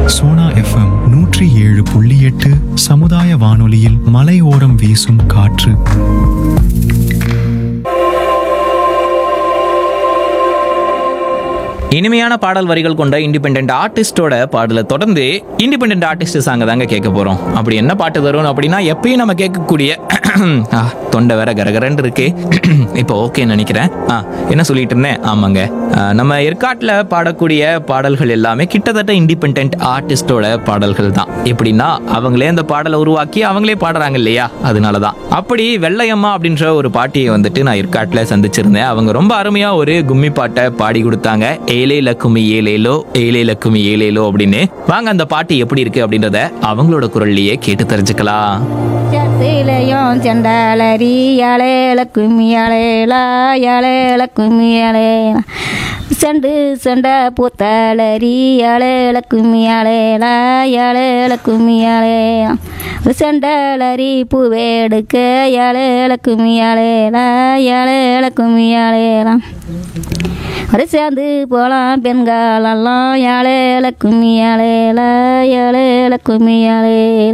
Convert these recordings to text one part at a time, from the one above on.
Sona FM நூற்றி ஏழு புள்ளி எட்டு சமுதாய வானொலியில் மலையோரம் வீசும் காற்று இனிமையான பாடல் வரிகள் கொண்ட இண்டிபெண்ட் ஆர்டிஸ்டோட பாடலை தொடர்ந்து இண்டிபெண்ட் ஆர்டிஸ்ட் சாங்க தாங்க கேட்க போறோம் அப்படி என்ன பாட்டு தரும் அப்படின்னா எப்பயும் நம்ம கேட்கக்கூடிய ஆ, தொண்டை வேற கரகரன்னு இருக்கு இப்போ ஓகேன்னு நினைக்கிறேன் ஆ என்ன சொல்லிட்டு இருந்தேன் ஆமாங்க ஆ, நம்ம ஏற்காட்டில் பாடக்கூடிய பாடல்கள் எல்லாமே கிட்டத்தட்ட இண்டிபெண்ட் ஆர்டிஸ்டோட பாடல்கள் தான் எப்படின்னா அவங்களே அந்த பாடலை உருவாக்கி அவங்களே பாடுறாங்க இல்லையா அதனால தான் அப்படி வெள்ளையம்மா அப்படின்ற ஒரு பாட்டியை வந்துட்டு நான் ஏற்காட்டில் சந்திச்சிருந்தேன் அவங்க ரொம்ப அருமையா ஒரு கும்மி பாட்டை பாடி கொடுத்தாங்க ஏலே லக்குமி ஏலேலோ ஏலே லக்குமி ஏலேலோ அப்படின்னு வாங்க அந்த பாட்டு எப்படி இருக்கு அப்படின்றத அவங்களோட குரல்லையே கேட்டு தெரிஞ்சுக்கலாம் சத்திலையும் செண்டாலரி அலேல கும்மி அலேலா அலேல கும்மி அலேலா செண்டு செண்ட பூத்தாளரி அலேல கும்மி அலேலா அலேல கும்மி அலேலா செண்டாலரி பூவேடுக்க அலேல கும்மி அலேலா அலேல கும்மி அலேலா ஒரு சேர்ந்து போலாம் பெண்களெல்லாம் ஏழேல கும்மி ஏழேல ஏழேல கும்மி ஏழேல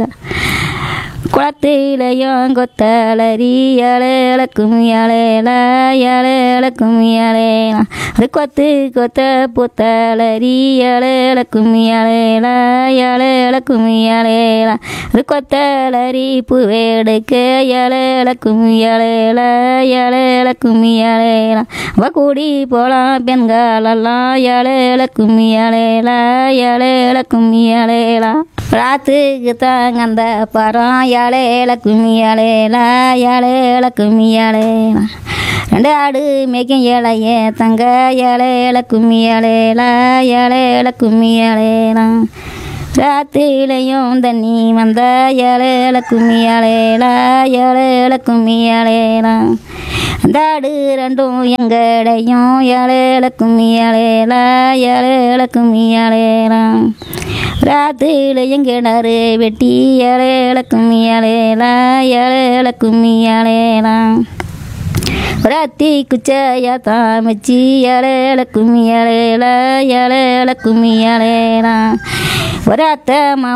குளத்திலையும் கொத்தலரி ஏழேல கும்மி ஏழேல ஏழேல கும்மி ஏழேல ஒரு கொத்து கொத்த புத்தலரி ஏழேல கும்மி ஏழேல ஏழேல கும்மி ஏழேல ஒரு கொத்தலரி பூவேடுக்க ஏழேல கும்மி ஏழேல ஏழேல கும்மி ஏழேல அவ கூடி போலாம் பெண்களெல்லாம் ஏழேல கும்மி ஏழேல ஏழேல கும்மி ஏழேலா ராத்துக்கு தாங்க அந்த பரம் ஏழேல கும்மி ஏழேலா ஏழேல கும்மி ஏழேலா ரெண்டு ஆடு மேய்க்கும் ஏழையே தங்க ஏழேல கும்மி ஏழேலா ஏழேல கும்மி ஏழேலா ராத்திலையும் தண்ணி வந்த ஏழேல கும்மி ஏழேலா ஏழேல கும்மி ஏழேலா அந்த ஆடு ரெண்டும் எங்கடையும் ஏழேல கும்மி ஏழேலா ஏழேல கும்மி ஏழேலா ராத்திரில எங்கிணறு வெட்டி ஏழேல கும்மி ஏழேலா ஏழேல கும்மி ஏழேலா ராத்தி குச்சையா தாமச்சி ஏழேல கும்மி ஏழேலா ஏழேல கும்மி ஏழேலா ஒரு அத்தை